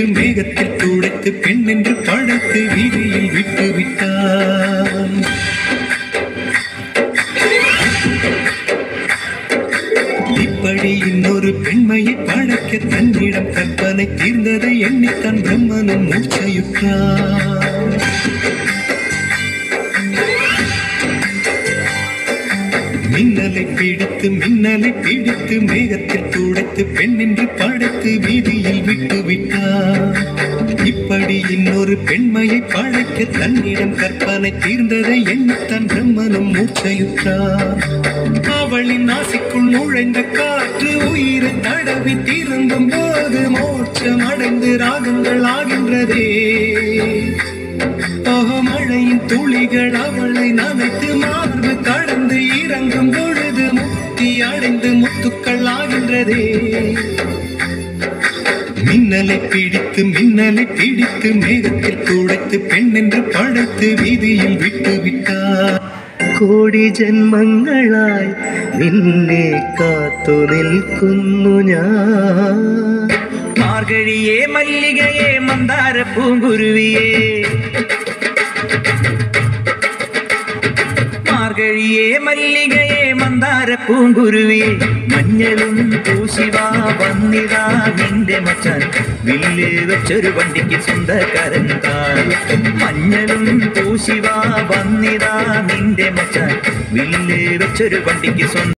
பிடித்து மேகத்தில் துடைத்து பெண் என்று படைத்து வீதியில் விட்டு விட்டான் இப்படி இன்னொரு பெண்மையை படைக்க தன்னிடம் கற்பனை தீர்ந்ததை எண்ணித்தான் பிரம்மனும் மூச்சையுற்றான் மின்னலை பிடித்து மின்னலை பிடித்து மேகத்தில் துடைத்து பெண்ணின்று படைத்து வீதியில் விட்டு விட்டார் இப்படி இன்னொரு பெண்மையை படைக்க தன்னிடம் கற்பனை தீர்ந்ததை எண்ணித்தான் பிரம்மனும் மூச்சையுற்றார் அவளின் நாசிக்குள் நுழைந்த காற்று உயிரை தடவி திரும்பும் போது மோட்சம் அடைந்து ராகங்கள் ஆகின்றதே மழையின் துளிகள் அவளை நனைத்து மார்பு கடந்து இறங்கும் பொழுது முக்தி அடைந்து முத்துக்கள் ஆகின்றதே மின்னலை பிடித்து மின்னலை பிடித்து மேகத்தில் துடைத்து பெண் என்று படைத்து வீதியில் விட்டு விட்டார் കോടി ജന്മങ്ങളായി നിന്നെ കാത്തു നിൽക്കുന്നു ഞാൻ മാർഗഴിയേ മല്ലികയെ മന്ദാര പൂങ്കുരുവിയേ മാർഗഴിയേ മല്ലികയെ മന്ദാര പൂങ്കുരുവിയെ മഞ്ഞളും പൂശിവാ വന്നിതാ നിന്റെ മച്ചാൻ വില്ല് വെച്ചൊരു വണ്ടിക്ക് സ്വന്തക്കാരൻ താൻ മഞ്ഞളും പൂശിവാ വന്നിതാ നിന്റെ മച്ചാൻ വില്ല് വെച്ചൊരു വണ്ടിക്ക് സ്വന്തം